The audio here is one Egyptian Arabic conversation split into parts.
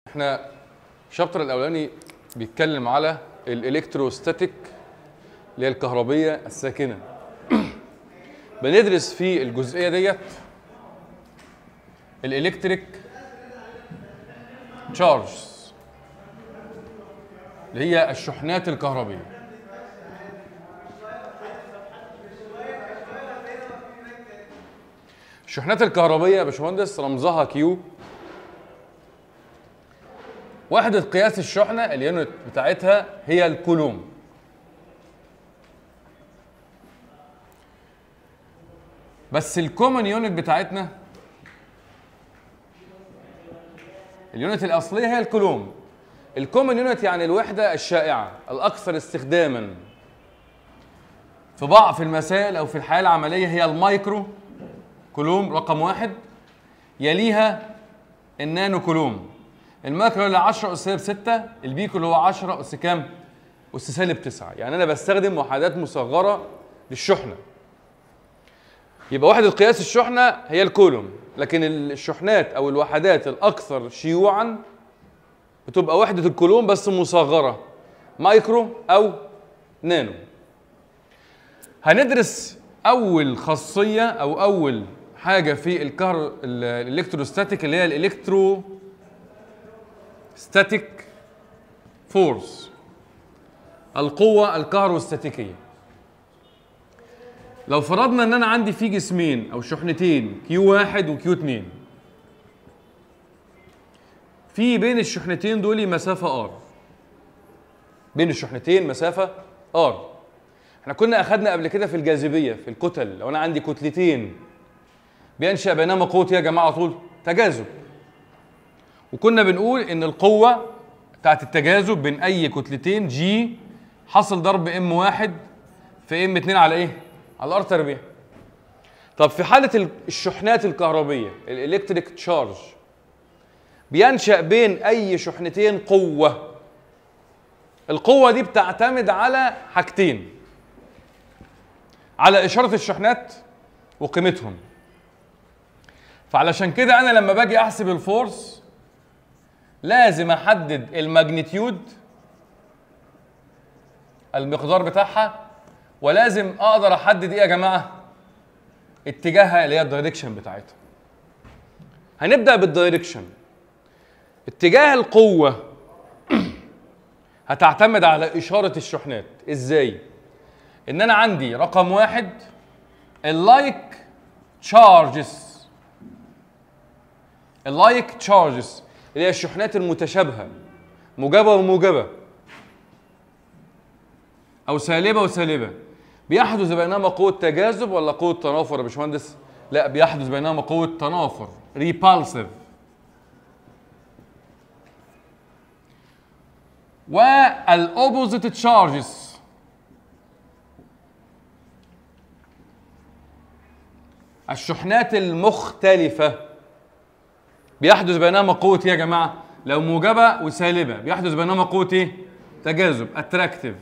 احنا الشابتر الاولاني بيتكلم على الالكتروستاتيك اللي هي الكهربيه الساكنه بندرس في الجزئيه ديت الالكتريك تشارجز اللي هي الشحنات الكهربيه الشحنات الكهربيه يا باشمهندس رمزها كيو وحدة قياس الشحنة اليونت بتاعتها هي الكولوم بس الكومن يونت بتاعتنا اليونت الأصلية هي الكولوم الكومن يونت يعني الوحدة الشائعة الأكثر استخداما في بعض في المسائل أو في الحياة العملية هي المايكرو كولوم رقم واحد يليها النانو كولوم الماكرو اللي 10 اس سالب 6 البيكو اللي هو 10 اس كام؟ اس سالب 9 يعني انا بستخدم وحدات مصغره للشحنه يبقى وحده قياس الشحنه هي الكولوم لكن الشحنات او الوحدات الاكثر شيوعا بتبقى وحده الكولوم بس مصغره مايكرو او نانو هندرس اول خاصيه او اول حاجه في الكهر الالكتروستاتيك اللي هي الالكترو ستاتيك فورس القوة الكهروستاتيكية لو فرضنا ان انا عندي في جسمين او شحنتين كيو واحد وكيو اتنين في بين الشحنتين دول مسافة ار بين الشحنتين مسافة ار احنا كنا اخدنا قبل كده في الجاذبية في الكتل لو انا عندي كتلتين بينشأ بينهما قوة يا جماعة طول تجاذب وكنا بنقول ان القوه بتاعت التجاذب بين اي كتلتين جي حصل ضرب ام واحد في ام 2 على ايه؟ على ار تربيع. طب في حاله الشحنات الكهربيه الالكتريك تشارج بينشا بين اي شحنتين قوه القوه دي بتعتمد على حاجتين على اشاره الشحنات وقيمتهم فعلشان كده انا لما باجي احسب الفورس لازم احدد الماجنتيود المقدار بتاعها ولازم اقدر احدد ايه يا جماعه اتجاهها اللي هي الدايركشن بتاعتها هنبدا بالدايركشن اتجاه القوه هتعتمد على اشاره الشحنات ازاي ان انا عندي رقم واحد اللايك تشارجز اللايك تشارجز اللي هي الشحنات المتشابهه موجبه وموجبه او سالبه وسالبه بيحدث بينهما قوه تجاذب ولا قوه تنافر يا باشمهندس لا بيحدث بينهما قوه تنافر ريبالسيف والاوبوزيت تشارجز الشحنات المختلفه بيحدث بينهما قوة ايه يا جماعة؟ لو موجبة وسالبة بيحدث بينهما قوة ايه؟ تجاذب اتراكتيف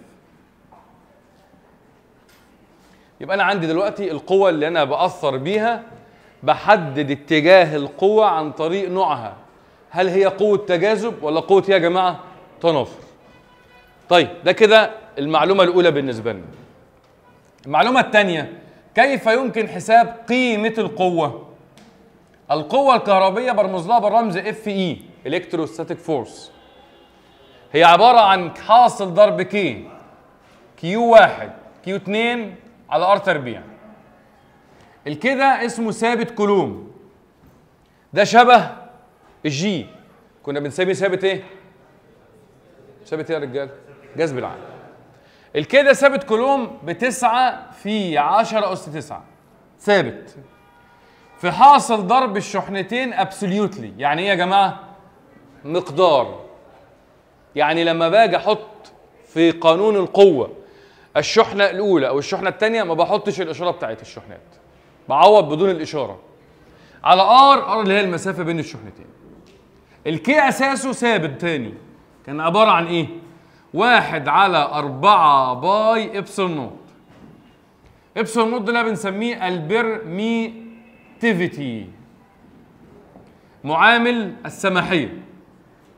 يبقى أنا عندي دلوقتي القوة اللي أنا بأثر بيها بحدد اتجاه القوة عن طريق نوعها هل هي قوة تجاذب ولا قوة ايه يا جماعة؟ تنافر طيب ده كده المعلومة الأولى بالنسبة لنا المعلومة الثانية كيف يمكن حساب قيمة القوة؟ القوة الكهربية برمز لها بالرمز اف اي الكتروستاتيك فورس هي عبارة عن حاصل ضرب كي كيو واحد كيو اتنين على ار تربيع الكي ده اسمه ثابت كولوم ده شبه الجي كنا بنسميه ثابت ايه؟ ثابت ايه يا رجال؟ جذب العقل الكي ده ثابت كولوم بتسعة في 10 أس 9 ثابت في حاصل ضرب الشحنتين ابسوليوتلي يعني ايه يا جماعه مقدار يعني لما باجي احط في قانون القوه الشحنه الاولى او الشحنه الثانيه ما بحطش الاشاره بتاعت الشحنات بعوض بدون الاشاره على ار ار اللي هي المسافه بين الشحنتين الكي اساسه ثابت تاني كان عباره عن ايه واحد على أربعة باي إبسلون نوت إبسلون نوت ده بنسميه البرمي اكتيفيتي معامل السماحيه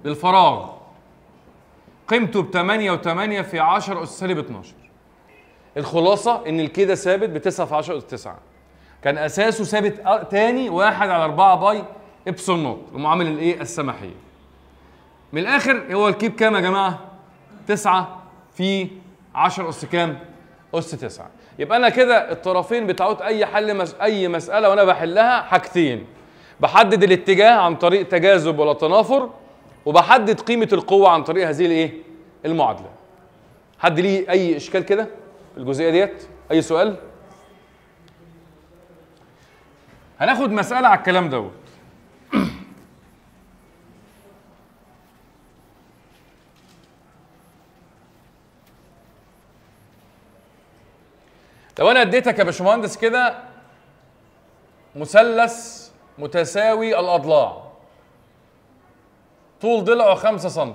للفراغ قيمته ب 8 و8 في 10 اس سالب 12 الخلاصه ان الكي ده ثابت ب 9 في 10 اس 9 كان اساسه ثابت أ- تاني 1 على 4 باي ابسون نوت المعامل الايه السماحيه من الاخر هو الكيب كام يا جماعه 9 في 10 اس كام اس 9 يبقى انا كده الطرفين بتاعت اي حل مس... اي مساله وانا بحلها حاجتين بحدد الاتجاه عن طريق تجاذب ولا تنافر وبحدد قيمه القوه عن طريق هذه الايه المعادله حد ليه اي اشكال كده في الجزئيه ديت اي سؤال هناخد مساله على الكلام دوت لو انا اديتك يا باشمهندس كده مثلث متساوي الاضلاع طول ضلعه 5 سم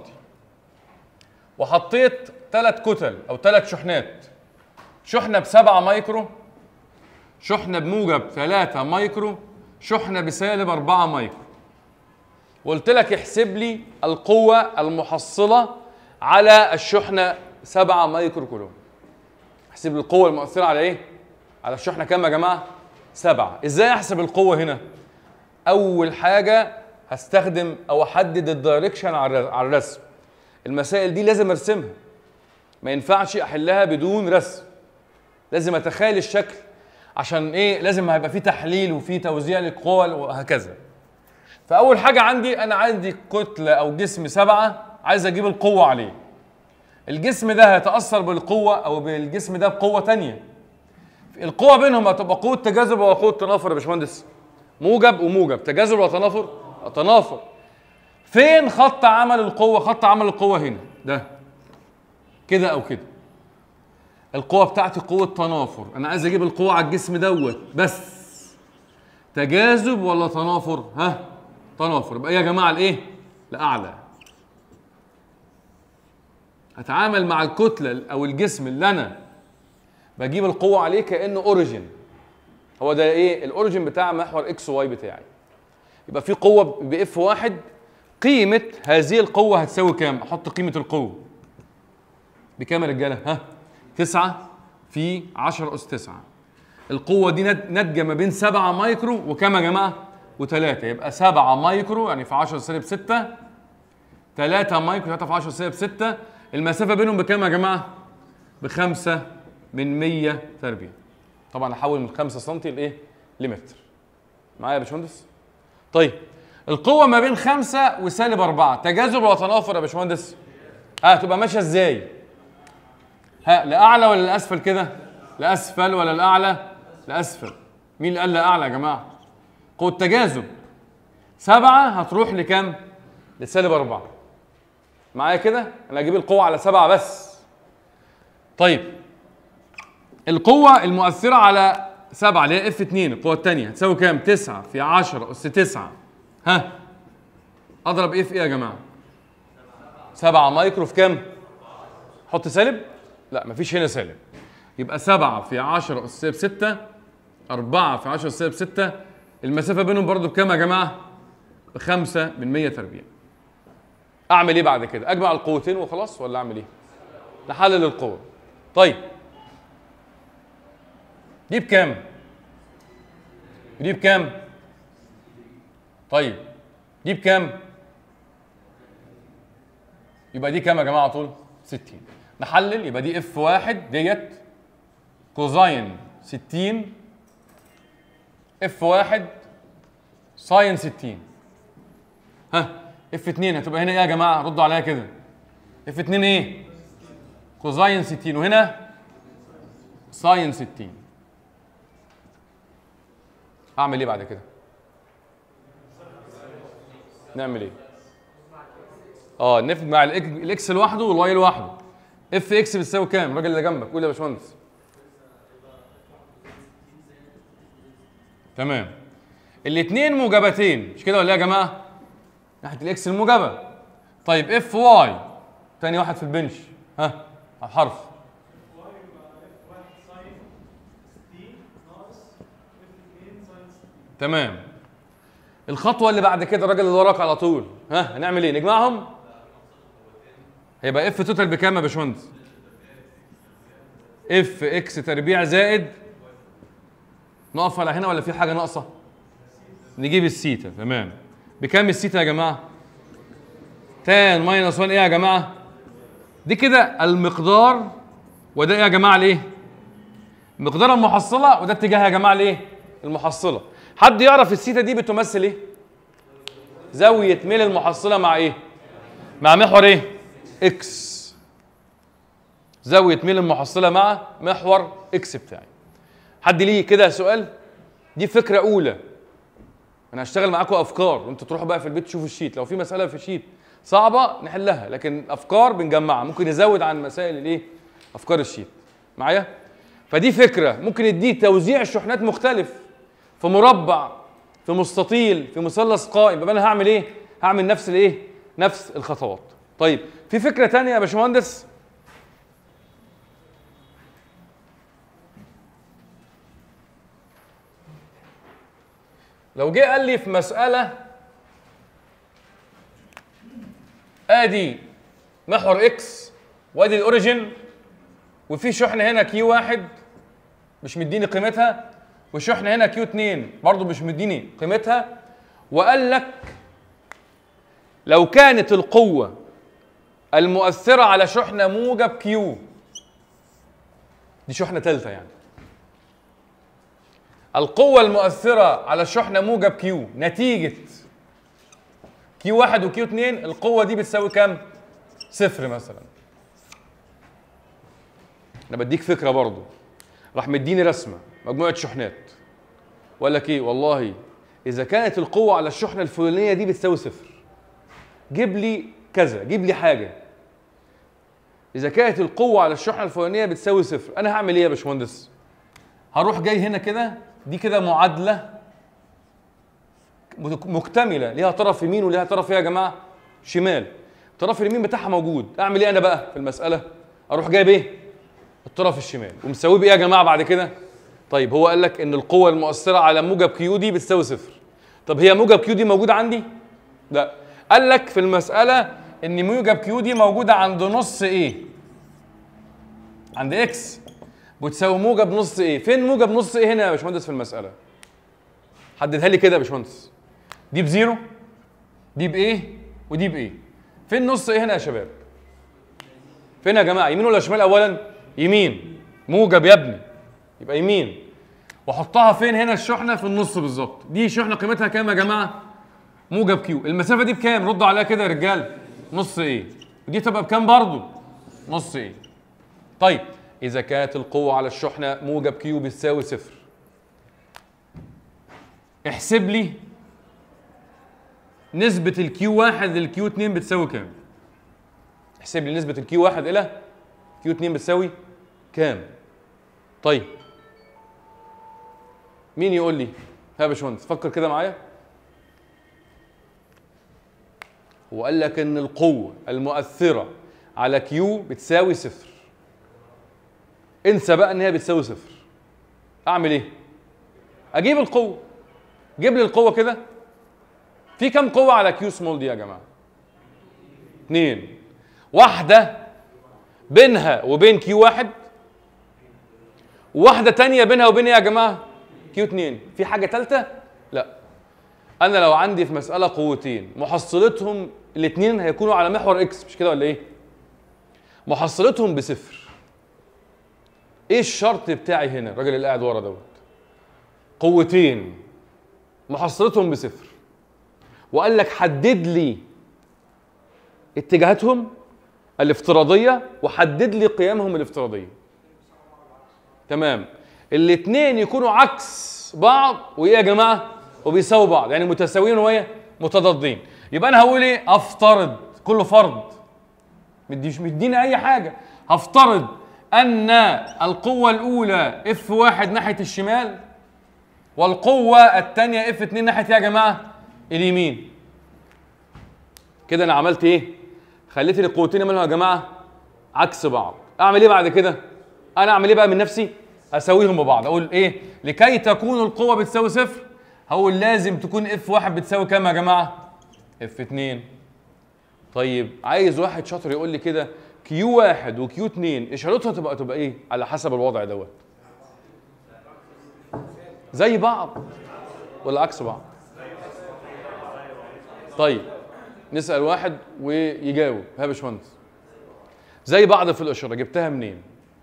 وحطيت ثلاث كتل او ثلاث شحنات شحنه بسبعة مايكرو شحنه بموجب 3 مايكرو شحنه بسالب 4 مايكرو وقلت لك احسب لي القوه المحصله على الشحنه 7 مايكرو كولوم احسب لي القوه المؤثره على ايه على الشحنه كام يا جماعه سبعة ازاي احسب القوه هنا اول حاجه هستخدم او احدد الدايركشن على الر- على الرسم المسائل دي لازم ارسمها ما ينفعش احلها بدون رسم لازم اتخيل الشكل عشان ايه لازم هيبقى فيه تحليل وفيه توزيع للقوى وهكذا فاول حاجه عندي انا عندي كتله او جسم سبعه عايز اجيب القوه عليه الجسم ده هيتاثر بالقوه او بالجسم ده بقوه تانية القوه بينهم هتبقى قوه تجاذب وقوه تنافر يا باشمهندس موجب وموجب تجاذب وتنافر تنافر فين خط عمل القوه خط عمل القوه هنا ده كده او كده القوه بتاعتي قوه تنافر انا عايز اجيب القوه على الجسم دوت بس تجاذب ولا تنافر ها تنافر يبقى ايه يا جماعه الايه لاعلى اتعامل مع الكتله او الجسم اللي انا بجيب القوه عليه كانه اوريجين هو ده ايه الاوريجين بتاع محور اكس واي بتاعي يبقى في قوه باف واحد قيمه هذه القوه هتساوي كام احط قيمه القوه بكام يا رجاله ها 9 في 10 اس 9 القوه دي نات- ناتجه ما بين 7 مايكرو وكام يا جماعه و3 يبقى 7 مايكرو يعني في 10 سالب 6 3 مايكرو 3 في 10 سالب 6 المسافه بينهم بكام يا جماعه بخمسة من 100 تربيع طبعا احول من 5 سم لايه لمتر معايا يا باشمهندس طيب القوه ما بين 5 وسالب 4 تجاذب ولا تنافر يا باشمهندس اه تبقى ماشيه ازاي ها لاعلى ولا لاسفل كده لاسفل ولا لاعلى لاسفل مين اللي قال لاعلى يا جماعه قوه تجاذب سبعة هتروح لكام لسالب أربعة معايا كده انا اجيب القوه على سبعة بس طيب القوه المؤثره على سبعة اللي هي اف 2 القوه الثانيه هتساوي كام 9 في 10 اس 9 ها اضرب ايه في ايه يا جماعه 7 مايكرو في كام حط سالب لا مفيش هنا سالب يبقى 7 في 10 اس سالب 6 4 في 10 اس سالب 6 المسافه بينهم برضو بكام يا جماعه بخمسة من 100 تربيع اعمل ايه بعد كده اجمع القوتين وخلاص ولا اعمل ايه نحلل القوه طيب دي بكام دي بكام طيب دي بكام يبقى دي كام يا جماعه على طول 60 نحلل يبقى دي اف واحد ديت كوزاين 60 اف واحد ساين 60 ها اف 2 هتبقى هنا ايه يا جماعه ردوا عليا كده اف 2 ايه كوزاين 60 وهنا ساين 60 اعمل ايه بعد كده نعمل ايه اه نجمع الإك- الاكس لوحده والواي لوحده اف اكس بتساوي كام الراجل اللي جنبك قول يا باشمهندس تمام الاثنين موجبتين مش كده ولا ايه يا جماعه ناحيه الاكس الموجبه طيب اف واي تاني واحد في البنش ها على الحرف تمام الخطوه اللي بعد كده الراجل اللي وراك على طول ها هنعمل ايه نجمعهم هيبقى اف توتال بكام يا باشمهندس اف اكس تربيع زائد نقف على هنا ولا في حاجه ناقصه نجيب السيتا تمام بكام السيتا يا جماعه تان ماينس 1 ايه يا جماعه دي كده المقدار وده ايه يا جماعه الايه مقدار المحصله وده اتجاه يا جماعه الايه المحصله حد يعرف السيتا دي بتمثل ايه زاويه ميل المحصله مع ايه مع محور ايه اكس زاويه ميل المحصله مع محور اكس بتاعي حد ليه كده سؤال دي فكره اولى انا هشتغل معاكم افكار وانتوا تروحوا بقى في البيت تشوفوا الشيت لو في مساله في الشيت صعبه نحلها لكن افكار بنجمعها ممكن نزود عن مسائل الايه افكار الشيت معايا فدي فكره ممكن يدي توزيع الشحنات مختلف في مربع في مستطيل في مثلث قائم يبقى انا هعمل ايه هعمل نفس الايه نفس الخطوات طيب في فكره تانية يا باشمهندس لو جه قال لي في مساله ادي محور اكس وادي الاوريجن وفي شحنه هنا كيو واحد مش مديني قيمتها وشحنه هنا كيو 2 برضه مش مديني قيمتها وقال لك لو كانت القوه المؤثره على شحنه موجب كيو دي شحنه ثالثه يعني القوه المؤثره على الشحنه موجب كيو نتيجه كيو 1 وكيو 2 القوه دي بتساوي كام صفر مثلا انا بديك فكره برضه راح مديني رسمه مجموعه شحنات وقال لك ايه والله اذا كانت القوه على الشحنه الفلانيه دي بتساوي صفر جيب لي كذا جيب لي حاجه اذا كانت القوه على الشحنه الفلانيه بتساوي صفر انا هعمل ايه يا باشمهندس هروح جاي هنا كده دي كده معادله مكتمله ليها طرف يمين وليها طرف ايه يا جماعه شمال الطرف اليمين بتاعها موجود اعمل ايه انا بقى في المساله اروح جايب ايه الطرف الشمال ومساويه بايه يا جماعه بعد كده طيب هو قال لك ان القوه المؤثره على موجب كيو دي بتساوي صفر طب هي موجب كيو دي موجوده عندي لا قال لك في المساله ان موجب كيو دي موجوده عند نص ايه عند اكس بتساوي موجب نص ايه فين موجب نص ايه هنا يا باشمهندس في المساله حددها لي كده يا باشمهندس دي بزيرو دي بايه ودي بايه فين نص ايه هنا يا شباب فين يا جماعه يمين ولا شمال اولا يمين موجب يا ابني يبقى يمين واحطها فين هنا الشحنه في النص بالظبط دي شحنه قيمتها كام يا جماعه موجب كيو المسافه دي بكام ردوا عليها كده يا رجال نص ايه ودي تبقى بكام برضو نص ايه طيب اذا كانت القوه على الشحنه موجب كيو بتساوي صفر احسب لي نسبة الكيو واحد للكيو 2 بتساوي كام؟ احسب لي نسبة الكيو واحد إلى كيو 2 بتساوي كام؟ طيب مين يقول لي؟ ها يا باشمهندس فكر كده معايا وقال لك ان القوة المؤثرة على كيو بتساوي صفر انسى بقى ان هي بتساوي صفر اعمل ايه؟ اجيب القوة جيب لي القوة كده في كم قوة على كيو سمول دي يا جماعة؟ اثنين واحدة بينها وبين كيو واحد وواحدة تانية بينها وبين ايه يا جماعة؟ كيو اتنين في حاجة تالتة؟ لا أنا لو عندي في مسألة قوتين محصلتهم الاثنين هيكونوا على محور اكس مش كده ولا ايه؟ محصلتهم بصفر ايه الشرط بتاعي هنا الراجل اللي قاعد ورا دوت قوتين محصلتهم بصفر وقال لك حدد لي اتجاهاتهم الافتراضيه وحدد لي قيمهم الافتراضيه تمام الاثنين يكونوا عكس بعض وايه يا جماعه وبيساووا بعض يعني متساويين وهي متضادين يبقى انا هقول ايه افترض كله فرض مديش مدينا اي حاجه هفترض ان القوه الاولى اف واحد ناحيه الشمال والقوه الثانيه اف 2 ناحيه يا جماعه اليمين كده انا عملت ايه خليت القوتين مالهم يا جماعه عكس بعض اعمل ايه بعد كده انا اعمل ايه بقى من نفسي اساويهم ببعض اقول ايه لكي تكون القوه بتساوي صفر هقول لازم تكون اف واحد بتساوي كام يا جماعه اف 2 طيب عايز واحد شاطر يقول لي كده كيو واحد وكيو اتنين اشارتها تبقى تبقى ايه على حسب الوضع دوت زي بعض ولا عكس بعض طيب نسال واحد ويجاوب ها يا باشمهندس زي بعض في الاشاره جبتها منين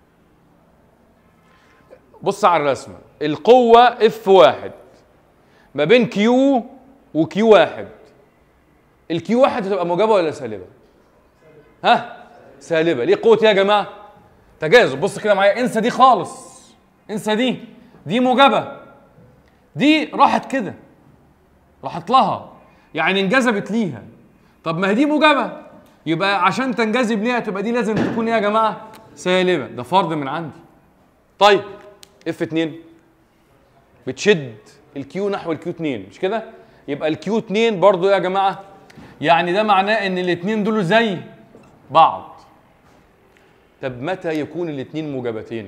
بص على الرسمه القوه اف واحد ما بين كيو وكيو واحد الكيو واحد هتبقى موجبه ولا سالبه ها سالبه ليه قوه إيه يا جماعه تجاذب بص كده معايا انسى دي خالص انسى دي دي موجبه دي راحت كده راحت لها يعني انجذبت ليها طب ما هي دي موجبه يبقى عشان تنجذب ليها تبقى دي لازم تكون ايه يا جماعه سالبه ده فرض من عندي طيب اف 2 بتشد الكيو نحو الكيو 2 مش كده يبقى الكيو 2 برضو يا جماعه يعني ده معناه ان الاثنين دول زي بعض طب متى يكون الاثنين موجبتين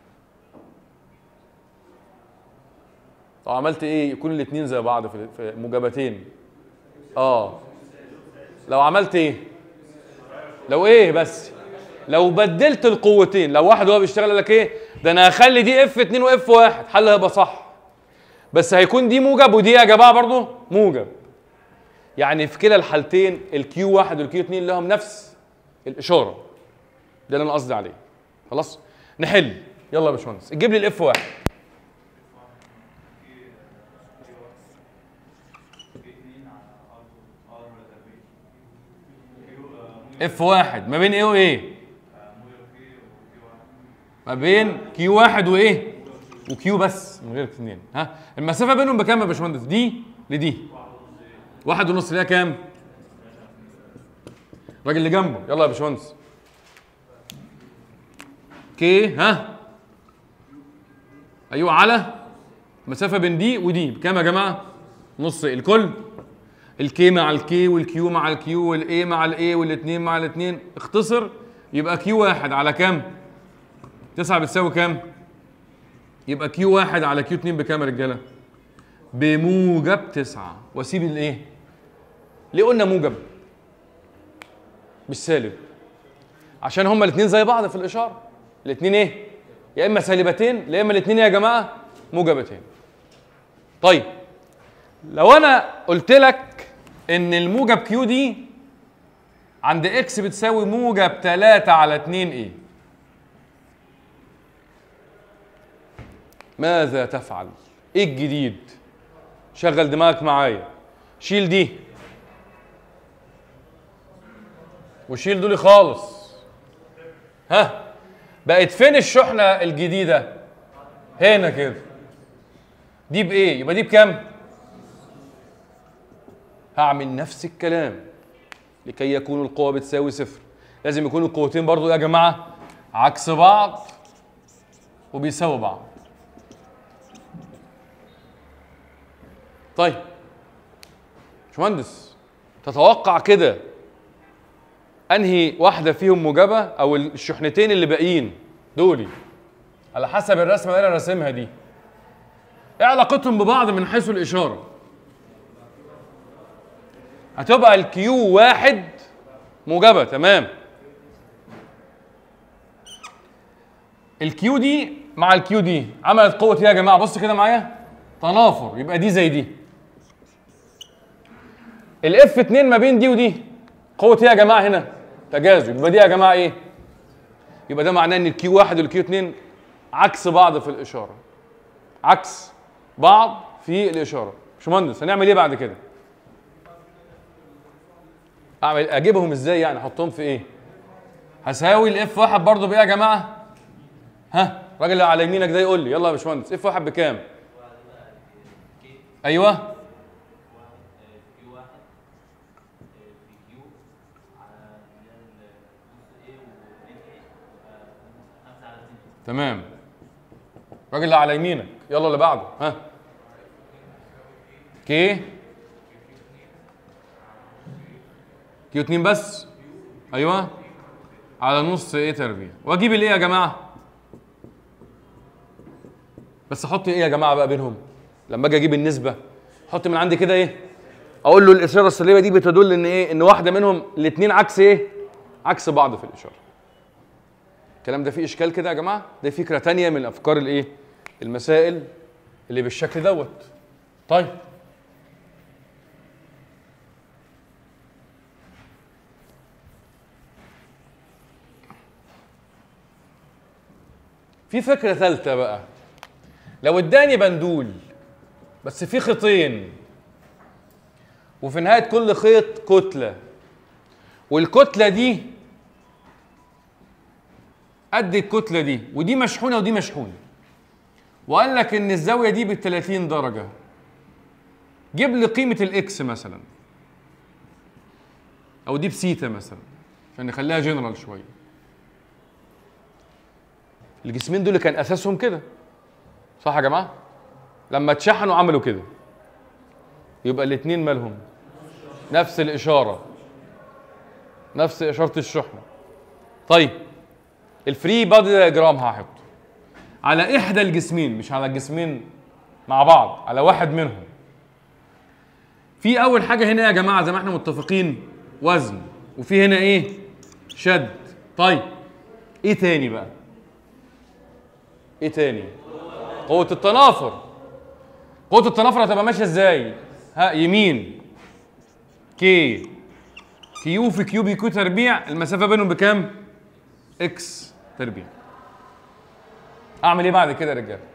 طب عملت ايه يكون الاثنين زي بعض في في موجبتين اه لو عملت ايه لو ايه بس لو بدلت القوتين لو واحد هو بيشتغل قال لك ايه ده انا هخلي دي اف 2 واف 1 حل هيبقى صح بس هيكون دي موجب ودي يا جماعه برضه موجب يعني في كلا الحالتين الكيو 1 والكيو 2 لهم نفس الاشاره ده اللي انا قصدي عليه خلاص نحل يلا يا باشمهندس تجيب لي الاف 1 اف واحد ما بين ايه وايه؟ ما بين كيو واحد وايه؟ وكيو بس من غير اثنين ها المسافه بينهم بكام يا باشمهندس؟ دي لدي واحد ونص ليها كام؟ الراجل اللي جنبه يلا يا باشمهندس كي ها ايوه على مسافه بين دي ودي بكام يا جماعه؟ نص الكل الكي مع الكي والكيو مع الكيو والاي مع الاي والاثنين مع الاثنين اختصر يبقى كيو واحد على كام؟ تسعة بتساوي كام؟ يبقى كيو واحد على كيو اتنين بكام يا رجاله؟ بموجب تسعة واسيب الايه؟ ليه قلنا موجب؟ مش سالب عشان هما الاثنين زي بعض في الاشاره الاثنين ايه؟ يا اما سالبتين يا اما الاثنين يا جماعه موجبتين طيب لو انا قلت لك ان الموجب كيو دي عند اكس بتساوي موجب 3 على 2 ايه ماذا تفعل ايه الجديد شغل دماغك معايا شيل دي وشيل دول خالص ها بقت فين الشحنه الجديده هنا كده دي بايه يبقى دي بكام هعمل نفس الكلام لكي يكون القوة بتساوي صفر لازم يكون القوتين برضو يا جماعة عكس بعض وبيساوي بعض طيب باشمهندس تتوقع كده انهي واحدة فيهم موجبة او الشحنتين اللي باقيين دولي على حسب الرسمة اللي انا راسمها دي ايه علاقتهم ببعض من حيث الاشاره هتبقى الكيو واحد موجبة تمام الكيو دي مع الكيو دي عملت قوة ايه يا جماعة بص كده معايا تنافر يبقى دي زي دي الاف 2 ما بين دي ودي قوة ايه يا جماعة هنا تجاذب يبقى دي يا جماعة ايه يبقى ده معناه ان الكيو واحد والكيو 2 عكس بعض في الإشارة عكس بعض في الإشارة باشمهندس هنعمل ايه بعد كده اعمل اجيبهم ازاي يعني احطهم في ايه هساوي الاف واحد برضه بايه يا جماعه ها الراجل اللي على يمينك ده يقول لي يلا يا باشمهندس اف واحد بكام ايوه تمام الراجل اللي على يمينك يلا اللي بعده ها كي كيو 2 بس ايوه على نص ايه تربيع واجيب الايه يا جماعه بس احط ايه يا جماعه بقى بينهم لما اجي اجيب النسبه احط من عندي كده ايه اقول له الاشاره السالبه دي بتدل ان ايه ان واحده منهم الاثنين عكس ايه عكس بعض في الاشاره الكلام ده فيه اشكال كده يا جماعه ده فكره تانية من افكار الايه المسائل اللي بالشكل دوت طيب في فكره ثالثه بقى لو اداني بندول بس في خيطين وفي نهايه كل خيط كتله والكتله دي قد الكتله دي ودي مشحونه ودي مشحونه وقال لك ان الزاويه دي ب 30 درجه جيب لي قيمه الاكس مثلا او دي بسيتا مثلا عشان نخليها جنرال شويه الجسمين دول كان اساسهم كده صح يا جماعه لما اتشحنوا عملوا كده يبقى الاثنين مالهم نفس الاشاره نفس اشاره الشحنه طيب الفري بادي دياجرام هحطه على احدى الجسمين مش على الجسمين مع بعض على واحد منهم في اول حاجه هنا يا جماعه زي ما احنا متفقين وزن وفي هنا ايه شد طيب ايه تاني بقى ايه تاني قوه التنافر قوه التنافر هتبقى ماشيه ازاي ها يمين كي كيو في كيو بي كيو تربيع المسافه بينهم بكام اكس تربيع اعمل ايه بعد كده يا رجاله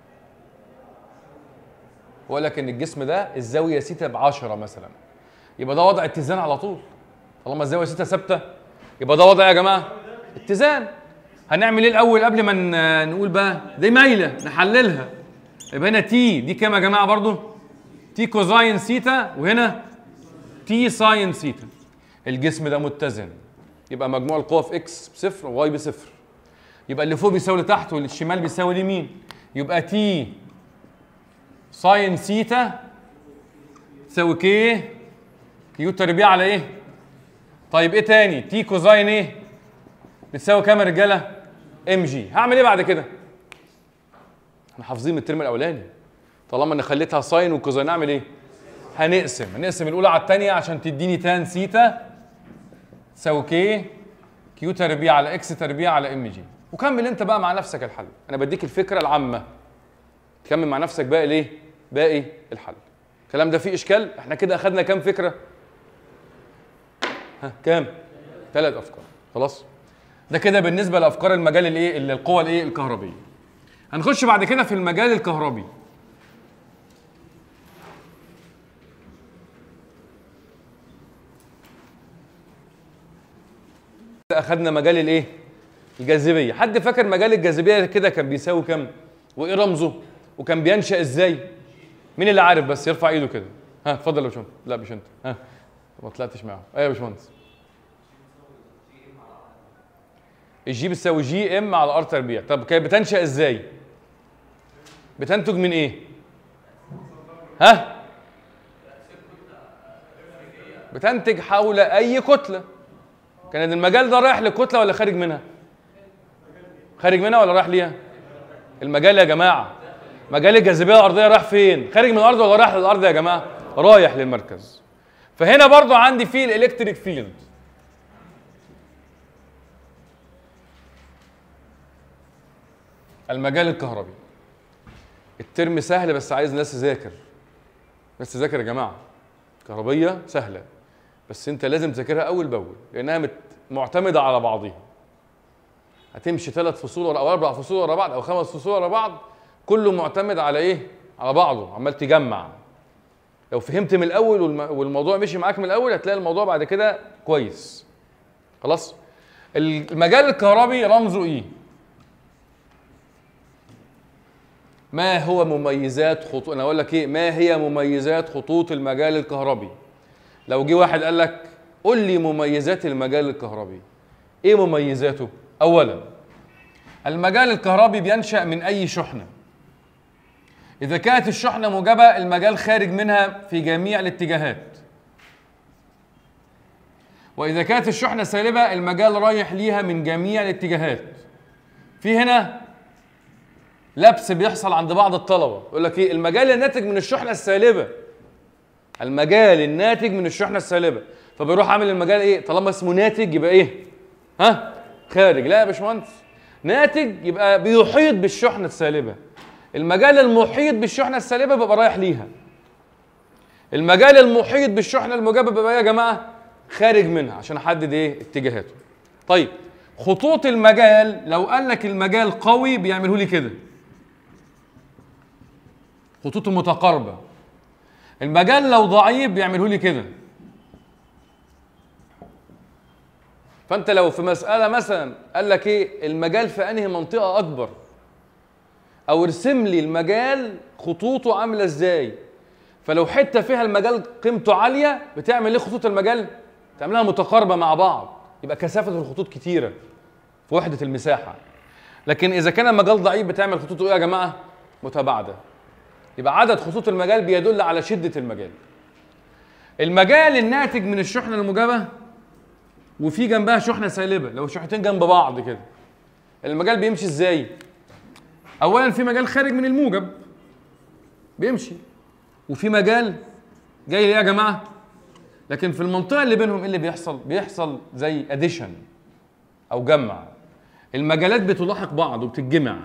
بقول لك ان الجسم ده الزاويه سيتا ب 10 مثلا يبقى ده وضع اتزان على طول طالما الزاويه سيتا ثابته يبقى ده وضع يا جماعه اتزان هنعمل ايه الاول قبل ما ن- نقول بقى دي مايله نحللها يبقى هنا تي دي كام يا جماعه برضو تي كوزاين سيتا وهنا تي ساين سيتا الجسم ده متزن يبقى مجموع القوى في اكس بصفر وواي بصفر يبقى اللي فوق بيساوي اللي تحت واللي الشمال بيساوي اليمين يبقى تي ساين سيتا تساوي كي كيو تربيع على ايه؟ طيب ايه تاني؟ تي كوزاين ايه؟ بتساوي كام يا رجاله؟ ام جي هعمل ايه بعد كده؟ احنا حافظين من الترم الاولاني طالما ان خليتها ساين وكوزاين اعمل ايه؟ هنقسم هنقسم الاولى على الثانيه عشان تديني تان سيتا تساوي كي كيو تربيع على اكس تربيع على ام جي وكمل انت بقى مع نفسك الحل انا بديك الفكره العامه تكمل مع نفسك باقي الايه باقي الحل الكلام ده فيه اشكال احنا كده اخدنا كام فكره ها كام ثلاث افكار خلاص ده كده بالنسبه لافكار المجال الايه اللي القوى الايه الكهربيه هنخش بعد كده في المجال الكهربي اخدنا مجال الايه الجاذبيه حد فاكر مجال الجاذبيه كده كان بيساوي كام وايه رمزه وكان بينشا ازاي مين اللي عارف بس يرفع ايده كده ها اتفضل يا باشمهندس لا مش انت ها ما طلعتش معاهم ايوه يا باشمهندس الجي بتساوي جي ام على ار تربيع طب كانت بتنشا ازاي بتنتج من ايه ها بتنتج حول اي كتله كان المجال ده رايح للكتله ولا خارج منها خارج منها ولا رايح ليها المجال يا جماعه مجال الجاذبيه الارضيه رايح فين خارج من الارض ولا رايح للارض يا جماعه رايح للمركز فهنا برضو عندي في الالكتريك فيلد المجال الكهربي الترم سهل بس عايز ناس تذاكر بس تذاكر يا جماعه كهربيه سهله بس انت لازم تذاكرها اول باول لانها مت- معتمده على بعضها هتمشي ثلاث فصول ورا او اربع فصول ورا بعض او خمس فصول ورا بعض كله معتمد على ايه على بعضه عمال تجمع لو فهمت من الاول والم- والموضوع مشي معاك من الاول هتلاقي الموضوع بعد كده كويس خلاص المجال الكهربي رمزه ايه ما هو مميزات خطوط انا اقول لك ايه ما هي مميزات خطوط المجال الكهربي لو جه واحد قال لك قول لي مميزات المجال الكهربي ايه مميزاته اولا المجال الكهربي بينشا من اي شحنه اذا كانت الشحنه موجبه المجال خارج منها في جميع الاتجاهات واذا كانت الشحنه سالبه المجال رايح ليها من جميع الاتجاهات في هنا لبس بيحصل عند بعض الطلبه يقول لك ايه المجال الناتج من الشحنه السالبه المجال الناتج من الشحنه السالبه فبيروح عامل المجال ايه طالما اسمه ناتج يبقى ايه ها خارج لا يا باشمهندس ناتج يبقى بيحيط بالشحنه السالبه المجال المحيط بالشحنه السالبه بيبقى رايح ليها المجال المحيط بالشحنه الموجبه بيبقى ايه يا جماعه خارج منها عشان احدد ايه اتجاهاته طيب خطوط المجال لو قال لك المجال قوي بيعمله لي كده خطوط متقاربه المجال لو ضعيف بيعمله لي كده فانت لو في مساله مثلا قال لك ايه المجال في انهي منطقه اكبر او ارسم لي المجال خطوطه عامله ازاي فلو حته فيها المجال قيمته عاليه بتعمل ايه خطوط المجال تعملها متقاربه مع بعض يبقى كثافه الخطوط كتيره في وحده المساحه لكن اذا كان المجال ضعيف بتعمل خطوطه ايه يا جماعه متباعده يبقى عدد خطوط المجال بيدل على شده المجال المجال الناتج من الشحنه الموجبه وفي جنبها شحنه سالبه لو شحنتين جنب بعض كده المجال بيمشي ازاي اولا في مجال خارج من الموجب بيمشي وفي مجال جاي ليه يا جماعه لكن في المنطقه اللي بينهم ايه اللي بيحصل بيحصل زي اديشن او جمع المجالات بتلاحق بعض وبتتجمع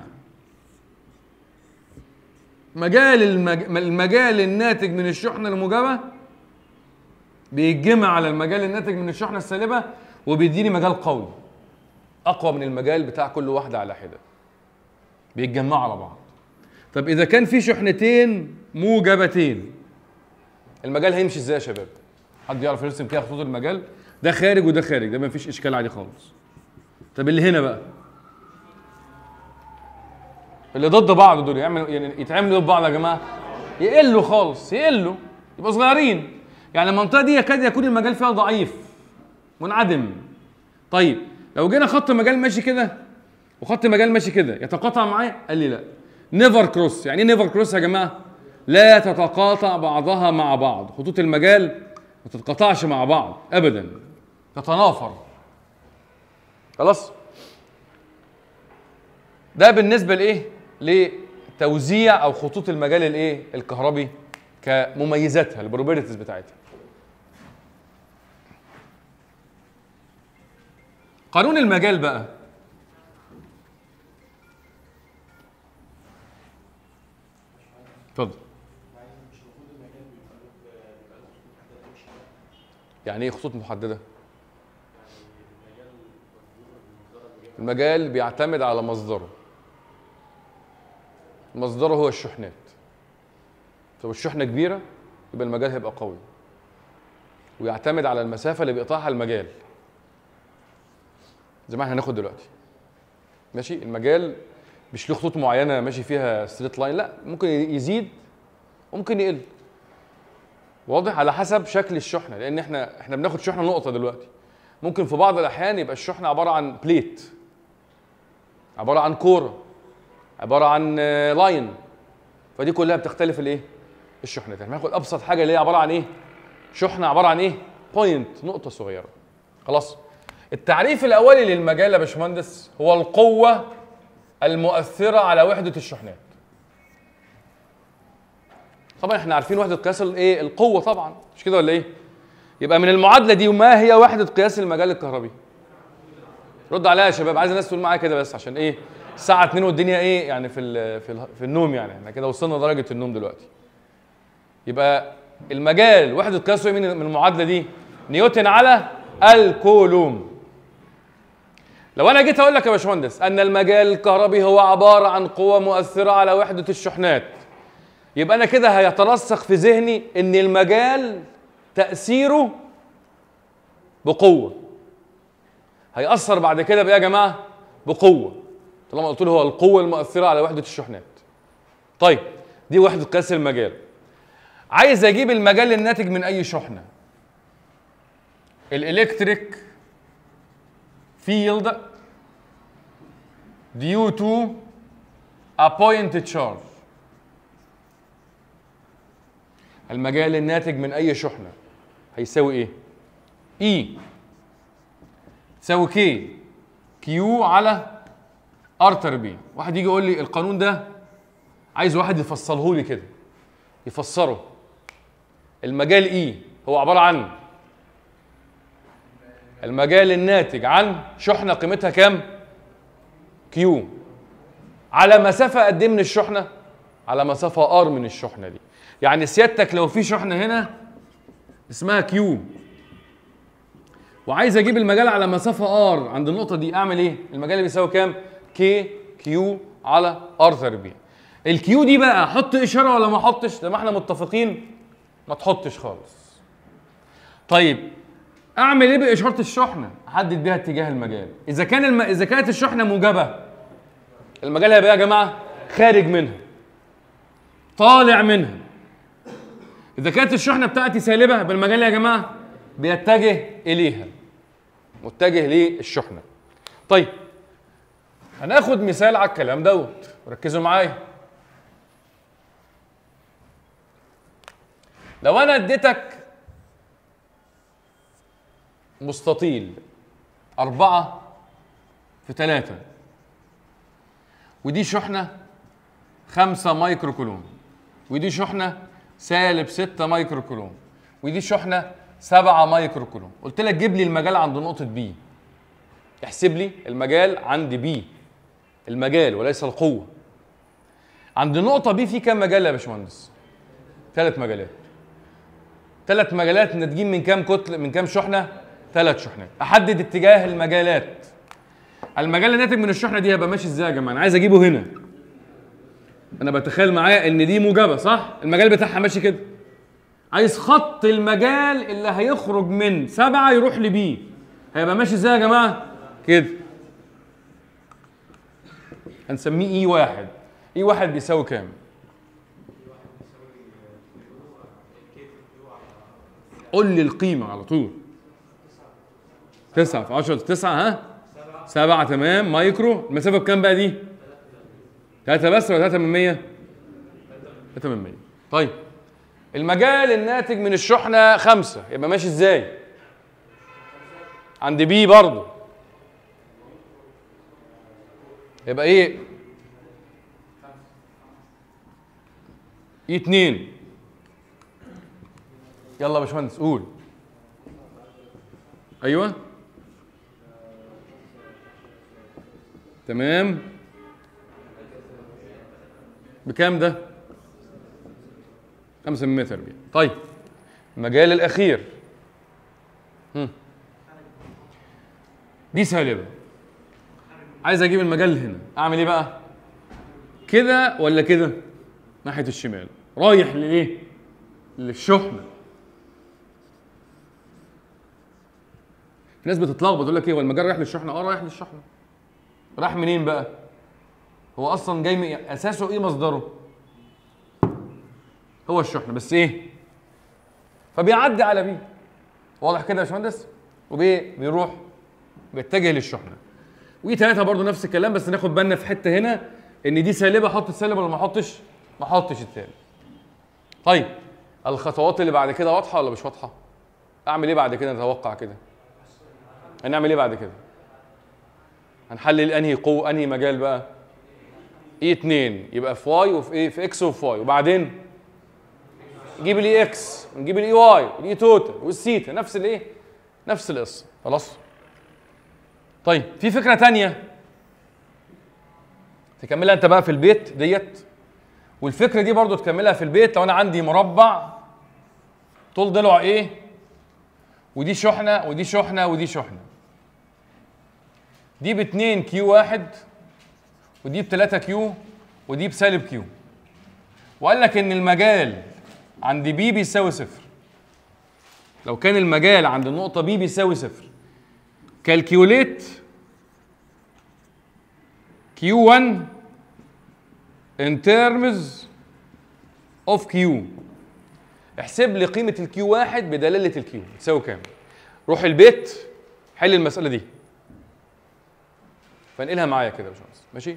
مجال المج... المجال الناتج من الشحنه الموجبه بيتجمع على المجال الناتج من الشحنه السالبه وبيديني مجال قوي اقوى من المجال بتاع كل واحده على حده بيتجمعوا على بعض طب اذا كان في شحنتين موجبتين المجال هيمشي ازاي يا شباب حد يعرف يرسم كده خطوط المجال ده خارج وده خارج ده ما فيش اشكال عادي خالص طب اللي هنا بقى اللي ضد بعض دول يعملوا يعني يتعملوا ضد بعض يا جماعه يقلوا خالص يقلوا يبقوا صغيرين يعني المنطقه دي يكاد يكون المجال فيها ضعيف منعدم طيب لو جينا خط مجال ماشي كده وخط مجال ماشي كده يتقاطع معايا قال لي لا نيفر كروس يعني ايه نيفر كروس يا جماعه لا تتقاطع بعضها مع بعض خطوط المجال ما تتقاطعش مع بعض ابدا تتنافر خلاص ده بالنسبه لايه لتوزيع او خطوط المجال الايه الكهربي كمميزاتها البروبرتيز بتاعتها قانون المجال بقى اتفضل يعني ايه خطوط محدده المجال بيعتمد على مصدره مصدره هو الشحنات لو الشحنه كبيره يبقى المجال هيبقى قوي ويعتمد على المسافه اللي بيقطعها المجال زي ما احنا هناخد دلوقتي ماشي المجال مش له خطوط معينه ماشي فيها ستريت لاين لا ممكن يزيد وممكن يقل واضح على حسب شكل الشحنه لان احنا احنا بناخد شحنه نقطه دلوقتي ممكن في بعض الاحيان يبقى الشحنه عباره عن بليت عباره عن كوره عباره عن آه، لاين فدي كلها بتختلف الايه الشحنات احنا هناخد ابسط حاجه اللي هي عباره عن ايه شحنه عباره عن ايه بوينت نقطه صغيره خلاص التعريف الاولي للمجال يا باشمهندس هو القوه المؤثره على وحده الشحنات طبعا احنا عارفين وحده قياس الايه القوه طبعا مش كده ولا ايه يبقى من المعادله دي وما هي وحده قياس المجال الكهربي رد عليها يا شباب عايز الناس تقول معايا كده بس عشان ايه الساعه 2 والدنيا ايه يعني في ال في, ال في النوم يعني احنا كده وصلنا لدرجه النوم دلوقتي يبقى المجال وحده قياسه ايه من من المعادله دي نيوتن على الكولوم لو انا جيت اقول لك يا باشمهندس ان المجال الكهربي هو عباره عن قوه مؤثره على وحده الشحنات يبقى انا كده هيترسخ في ذهني ان المجال تاثيره بقوه هيأثر بعد كده بايه يا جماعه بقوه طالما قلت له هو القوه المؤثره على وحده الشحنات طيب دي وحده قياس المجال عايز اجيب المجال الناتج من اي شحنه الالكتريك field due to a point charge المجال الناتج من اي شحنه هيساوي ايه اي تساوي كي كيو على ار تربيع واحد يجي يقول لي القانون ده عايز واحد يفصله لي كده يفسره المجال اي هو عباره عن المجال الناتج عن شحنه قيمتها كام كيو على مسافه قد ايه من الشحنه على مسافه ار من الشحنه دي يعني سيادتك لو في شحنه هنا اسمها كيو وعايز اجيب المجال على مسافه ار عند النقطه دي اعمل ايه المجال اللي بيساوي كام كي كيو على ار تربيع الكيو دي بقى احط اشاره ولا ما احطش زي ما احنا متفقين ما تحطش خالص طيب اعمل ايه باشاره الشحنه احدد بيها اتجاه المجال اذا كان الم... اذا كانت الشحنه موجبه المجال هيبقى إيه يا جماعه خارج منها طالع منها اذا كانت الشحنه بتاعتي سالبه يبقى المجال يا جماعه بيتجه اليها متجه للشحنه طيب هناخد مثال على الكلام دوت ركزوا معايا لو انا اديتك مستطيل أربعة في ثلاثة ودي شحنة خمسة مايكرو كولوم ودي شحنة سالب ستة مايكرو كولوم ودي شحنة سبعة مايكرو كولوم قلت لك جيب لي المجال عند نقطة بي احسب لي المجال عند بي المجال وليس القوة عند النقطة بي في كام مجال يا باشمهندس؟ ثلاث مجالات ثلاث مجالات ناتجين من كام كتل من كام شحنة؟ ثلاث شحنات احدد اتجاه المجالات المجال الناتج من الشحنة دي هيبقى ماشي ازاي يا جماعة؟ انا عايز اجيبه هنا انا بتخيل معايا ان دي موجبة صح؟ المجال بتاعها ماشي كده عايز خط المجال اللي هيخرج من سبعة يروح لبي هيبقى ماشي ازاي يا جماعة؟ كده هنسميه اي واحد اي واحد بيساوي كام؟ قول لي القيمة على طول تسعة في 10 تسعة ها؟ سبعة تمام مايكرو المسافة بكام بقى دي؟ تلاتة بس ولا تلاتة من مية؟ تلاتة من مية طيب المجال الناتج من الشحنة خمسة يبقى ماشي ازاي؟ عند بي برضه يبقى ايه؟ ايه اتنين يلا يا باشمهندس قول ايوه تمام بكام ده؟ خمسة من متر بيه. طيب المجال الأخير هم. دي سالبة عايز أجيب المجال هنا أعمل إيه بقى؟ كده ولا كده؟ ناحية الشمال رايح لإيه؟ للشحنة في ناس بتتلخبط تقول لك ايه هو المجال رايح للشحنه اه رايح للشحنه راح منين بقى هو اصلا جاي من اساسه ايه مصدره هو الشحنه بس ايه فبيعدي على بيه واضح كده يا باشمهندس وبيه بيروح بيتجه للشحنه واي 3 برضو نفس الكلام بس ناخد بالنا في حته هنا ان دي سالبه احط السالب ولا ما احطش ما احطش التاني طيب الخطوات اللي بعد كده واضحه ولا مش واضحه اعمل ايه بعد كده نتوقع كده هنعمل ايه بعد كده هنحلل انهي قوه انهي مجال بقى اي 2 يبقى في واي وفي ايه في اكس وفي واي وبعدين نجيب الاي اكس ونجيب الاي واي الاي توتال والسيتا نفس الايه نفس القصه خلاص طيب في فكره تانية تكملها انت بقى في البيت ديت والفكره دي برضو تكملها في البيت لو انا عندي مربع طول ضلع ايه ودي شحنه ودي شحنه ودي شحنه دي ب 2 كيو واحد ودي ب 3 كيو ودي بسالب كيو وقال لك ان المجال عند بي بيساوي صفر لو كان المجال عند النقطة بي بيساوي صفر كالكيوليت كيو 1 in terms of Q احسب لي قيمة الكيو واحد بدلالة الكيو تساوي كام؟ روح البيت حل المسألة دي فانقلها معايا كده يا باشمهندس ماشي؟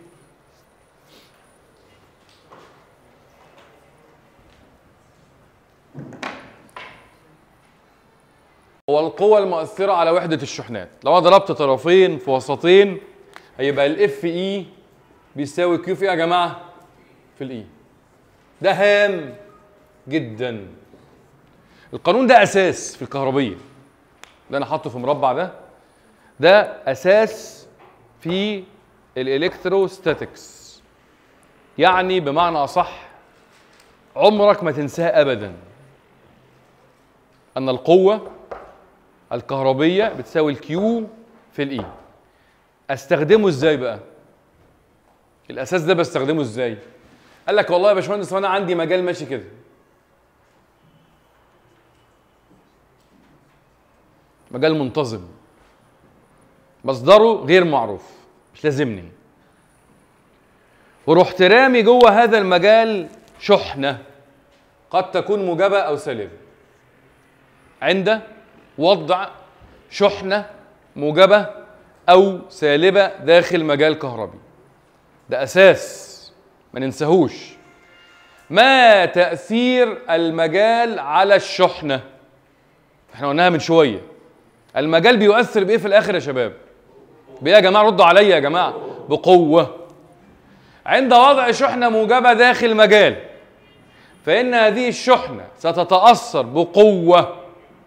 هو القوة المؤثرة على وحدة الشحنات لو انا ضربت طرفين في وسطين هيبقى الاف اي بيساوي كيو في ايه يا جماعة؟ في الاي ده هام جدا القانون ده اساس في الكهربيه اللي انا حاطه في مربع ده ده اساس في الالكتروستاتكس يعني بمعنى اصح عمرك ما تنساه ابدا ان القوه الكهربيه بتساوي الكيو في الاي استخدمه ازاي بقى الاساس ده بستخدمه ازاي قال لك والله يا باشمهندس انا عندي مجال ماشي كده مجال منتظم مصدره غير معروف مش لازمني ورحت رامي جوه هذا المجال شحنه قد تكون موجبه او سالبه عند وضع شحنه موجبه او سالبه داخل مجال كهربي ده اساس ما ننساهوش ما تاثير المجال على الشحنه احنا قلناها من شويه المجال بيؤثر بايه في الاخر يا شباب بايه يا جماعه ردوا عليا يا جماعه بقوه عند وضع شحنه موجبه داخل مجال فان هذه الشحنه ستتاثر بقوه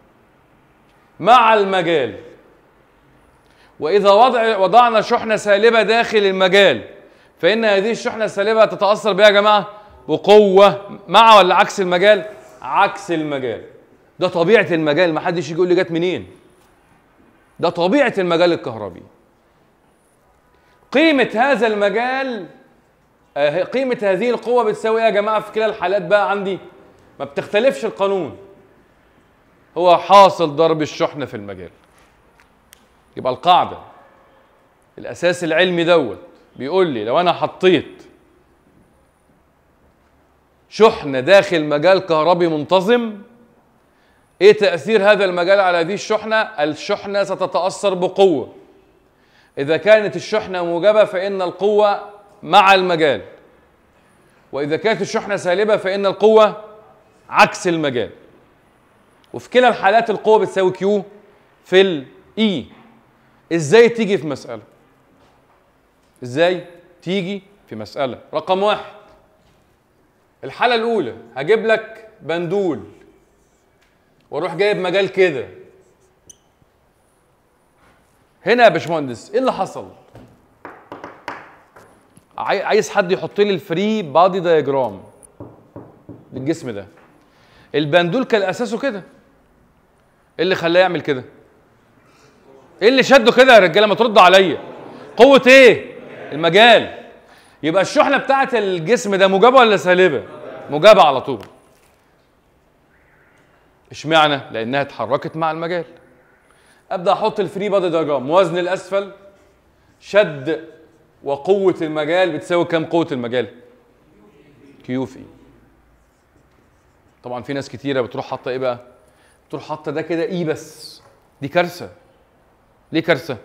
مع المجال واذا وضع وضعنا شحنه سالبه داخل المجال فان هذه الشحنه السالبه تتاثر بها يا جماعه بقوه مع ولا عكس المجال عكس المجال ده طبيعه المجال ما حدش يجي يقول لي جت منين ده طبيعه المجال الكهربي قيمه هذا المجال آه، قيمه هذه القوه بتساوي ايه يا جماعه في كلا الحالات بقى عندي ما بتختلفش القانون هو حاصل ضرب الشحنه في المجال يبقى القاعده الاساس العلمي دوت بيقول لي لو انا حطيت شحنه داخل مجال كهربي منتظم ايه تاثير هذا المجال على هذه الشحنه الشحنه ستتاثر بقوه اذا كانت الشحنه موجبه فان القوه مع المجال واذا كانت الشحنه سالبه فان القوه عكس المجال وفي كلا الحالات القوه بتساوي كيو في الاي ازاي تيجي في مساله ازاي تيجي في مساله رقم واحد الحاله الاولى هجيب لك بندول واروح جايب مجال كده هنا يا باشمهندس ايه اللي حصل عاي- عايز حد يحط لي الفري بادي دايجرام للجسم ده البندول كان اساسه كده ايه اللي خلاه يعمل كده ايه اللي شده كده يا رجاله ما تردوا عليا قوه ايه المجال يبقى الشحنه بتاعه الجسم ده موجبه ولا سالبه موجبه على طول اشمعنى لانها اتحركت مع المجال ابدا احط الفري بادي دايجرام وزن الاسفل شد وقوه المجال بتساوي كام قوه المجال كيو في طبعا في ناس كتيره بتروح حاطه ايه بقى بتروح حاطه ده كده اي بس دي كارثه ليه كارثه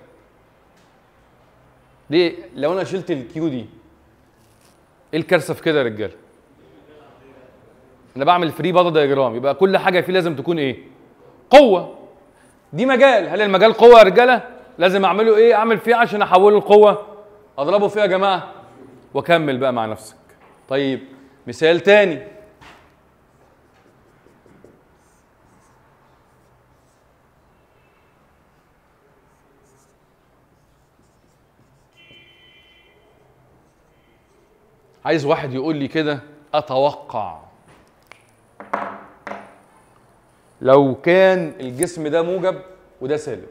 ليه لو انا شلت الكيو دي ايه الكارثه في كده يا رجاله انا بعمل فري بادي دايجرام يبقى كل حاجه فيه لازم تكون ايه قوه دي مجال هل المجال قوه يا رجاله لازم اعمله ايه اعمل فيه عشان احوله لقوه اضربه فيه يا جماعه واكمل بقى مع نفسك طيب مثال تاني عايز واحد يقول لي كده اتوقع لو كان الجسم ده موجب وده سالب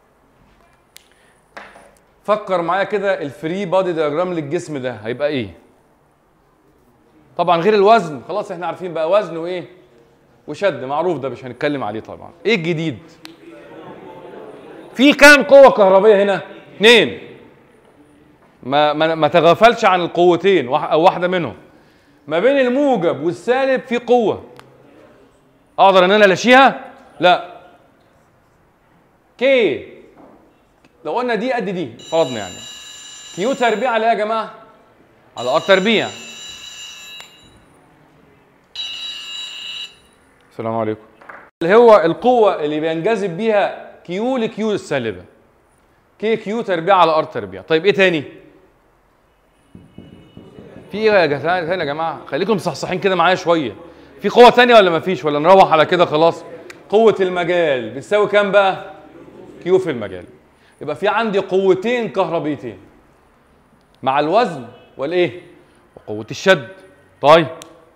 فكر معايا كده الفري بادي دياجرام للجسم ده هيبقى ايه طبعا غير الوزن خلاص احنا عارفين بقى وزن وايه وشد معروف ده مش هنتكلم عليه طبعا ايه الجديد في كام قوه كهربيه هنا اثنين ما ما, ما تغفلش عن القوتين واح- او واحده منهم ما بين الموجب والسالب في قوه اقدر ان انا الاشيها لا كي لو قلنا دي قد دي فرضنا يعني كيو تربيع على ايه يا جماعه على ار تربيع السلام عليكم اللي هو القوه اللي بينجذب بيها كيو لكيو السالبه كي كيو تربيع على ار تربيع طيب ايه تاني في ايه يا جماعه تاني يا جماعه خليكم مصحصحين كده معايا شويه في قوه تانية ولا مفيش ولا نروح على كده خلاص قوه المجال بتساوي كام بقى كيو في المجال يبقى في عندي قوتين كهربيتين مع الوزن والايه وقوه الشد طيب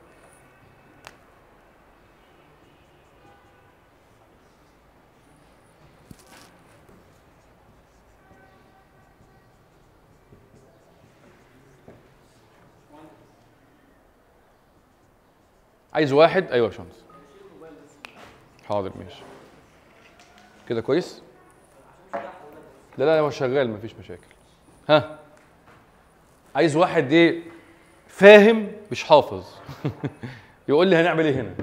عايز واحد ايوه يا باشمهندس حاضر ماشي كده كويس لا لا هو شغال مفيش مشاكل ها عايز واحد ايه فاهم مش حافظ يقول لي هنعمل ايه هنا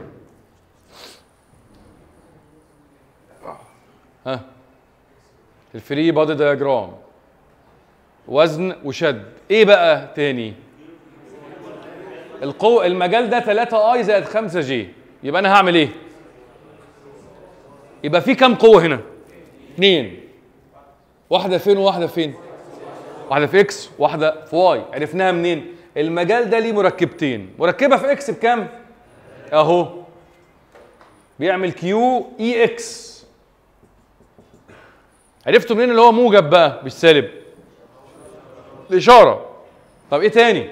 ها الفري بادي دياجرام وزن وشد ايه بقى تاني القوة المجال ده 3 اي زائد 5 جي يبقى انا هعمل ايه يبقى في كام قوة هنا اثنين واحدة فين وواحدة فين واحدة في اكس واحدة في واي عرفناها منين المجال ده ليه مركبتين مركبة في اكس بكام اهو بيعمل كيو اي اكس عرفتوا منين اللي هو موجب بقى مش سالب الاشاره طب ايه تاني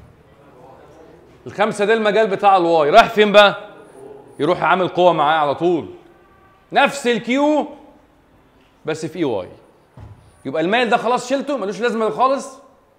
الخمسه ده المجال بتاع الواي رايح فين بقى يروح عامل قوه معاه على طول نفس الكيو بس في اي واي يبقى المايل ده خلاص شلته ملوش لازمه خالص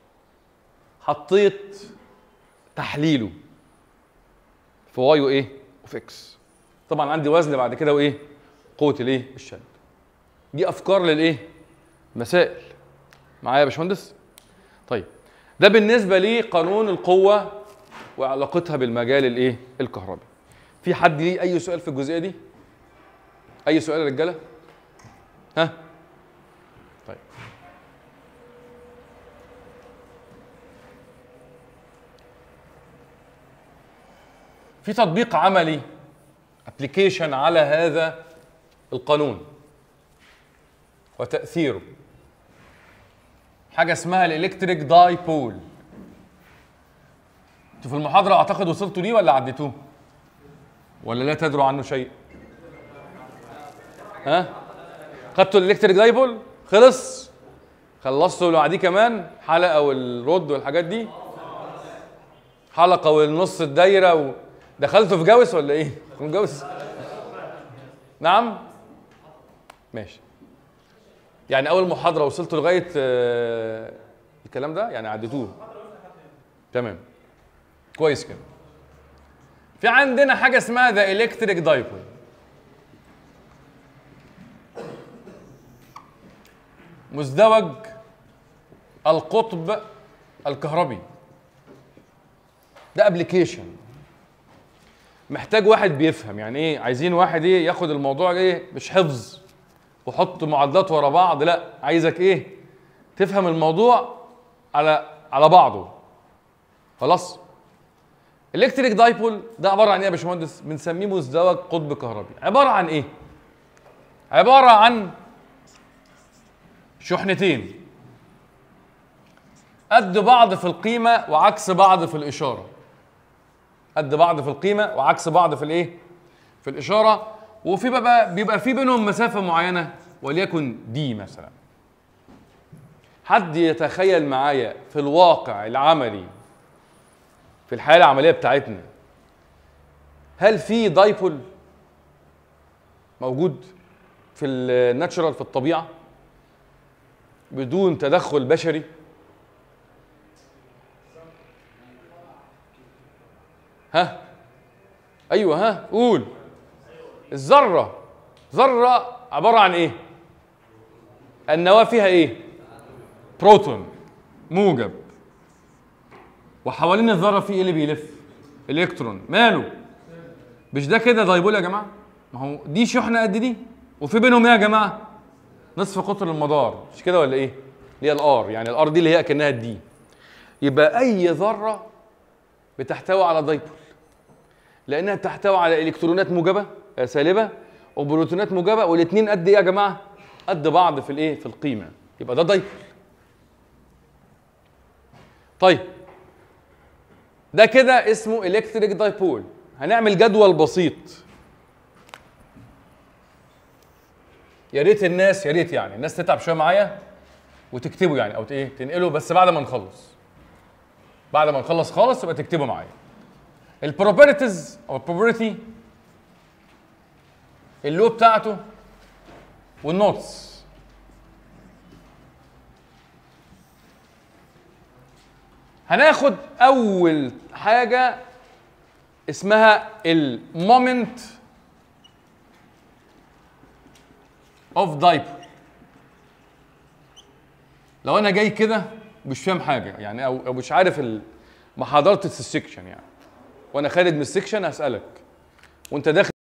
حطيت تحليله في واي وايه وفي اكس طبعا عندي وزن بعد كده وايه قوه الايه الشد دي افكار للايه مسائل معايا يا باشمهندس طيب ده بالنسبه لقانون القوه وعلاقتها بالمجال الايه الكهربي في حد ليه اي سؤال في الجزئيه دي اي سؤال يا رجاله ها طيب في تطبيق عملي ابلكيشن على هذا القانون وتاثيره حاجه اسمها الالكتريك داي بول انتوا في المحاضره اعتقد وصلتوا ليه ولا عديتوه ولا لا تدروا عنه شيء ها خدتوا الالكتريك داي بول خلص خلصتوا اللي بعديه كمان حلقه والرد والحاجات دي حلقه والنص الدايره و... دخلتوا في جوس ولا ايه في جوس نعم ماشي يعني اول محاضره وصلتوا لغايه آه، الكلام ده يعني عديتوه تمام كويس كده في عندنا حاجه اسمها ذا الكتريك دايبول مزدوج القطب الكهربي ده ابلكيشن محتاج واحد بيفهم يعني ايه عايزين واحد ايه ياخد الموضوع ايه مش حفظ وحط معادلات ورا بعض لا عايزك ايه تفهم الموضوع على على بعضه خلاص الكتريك دايبول ده عباره عن ايه يا باشمهندس بنسميه مزدوج قطب كهربي عباره عن ايه عباره عن شحنتين قد بعض في القيمه وعكس بعض في الاشاره قد بعض في القيمه وعكس بعض في الايه في الاشاره وفي بقى بيبقى في بينهم مسافه معينه وليكن دي مثلا حد يتخيل معايا في الواقع العملي في الحياه العمليه بتاعتنا هل في دايبول موجود في الناتشرال في الطبيعه بدون تدخل بشري ها ايوه ها قول الذره ذره عباره عن ايه النواه فيها ايه بروتون موجب وحوالين الذره في ايه اللي بيلف الكترون ماله مش ده كده دايبول يا جماعه ما هو دي شحنه قد دي وفي بينهم ايه يا جماعه نصف قطر المدار مش كده ولا ايه اللي هي الار يعني الار دي اللي هي اكنها الدي يبقى اي ذره بتحتوي على دايبول لانها بتحتوي على الكترونات موجبه آه، سالبه وبروتونات موجبه والاثنين قد ايه يا جماعه قد بعض في الايه في القيمه يبقى ده دايبول طيب ده كده اسمه الكتريك دايبول هنعمل جدول بسيط يا ريت الناس يا ريت يعني الناس تتعب شويه معايا وتكتبوا يعني او ايه تنقلوا بس بعد ما نخلص بعد ما نخلص خالص يبقى تكتبوا معايا البروبابيلتيز او البروبابيلتي اللو بتاعته والنوتس هناخد اول حاجه اسمها المومنت اوف دايبر لو انا جاي كده مش فاهم حاجه يعني او أو مش عارف ال- ما حضرتش السكشن يعني وانا خارج من السكشن هسالك وانت داخل